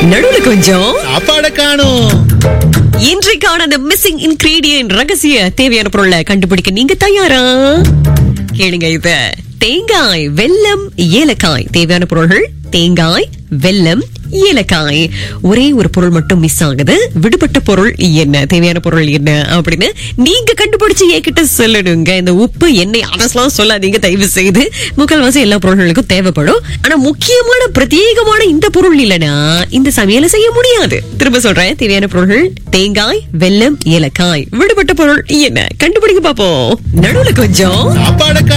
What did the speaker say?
நடுவுல கொஞ்சம் சாப்பாட காணும் இன்றைக்கான அந்த மிஸ்ஸிங் இன்கிரீடியன்ட் ரகசிய தேவையான பொருளை கண்டுபிடிக்க நீங்க தயாரா கேளுங்க இத தேங்காய் வெல்லம் ஏலக்காய் தேவையான பொருள்கள் தேங்காய் வெல்லம் ஏலக்காய் ஒரே ஒரு பொருள் மட்டும் மிஸ் ஆகுது விடுபட்ட பொருள் என்ன தேவையான பொருள் என்ன அப்படின்னு நீங்க கண்டுபிடிச்சு என்கிட்ட சொல்லணுங்க இந்த உப்பு எண்ணெய் அதெல்லாம் சொல்லாதீங்க தயவு செய்து முக்கால்வாசி எல்லா பொருள்களுக்கும் தேவைப்படும் ஆனா முக்கியமான பிரத்யேகமான இந்த பொருள் இல்லனா இந்த சமையலை செய்ய முடியாது திரும்ப சொல்றேன் தேவையான பொருள்கள் தேங்காய் வெல்லம் ஏலக்காய் விடுபட்ட பொருள் என்ன கண்டுபிடிக்க பாப்போம் நடுவுல கொஞ்சம் சாப்பாட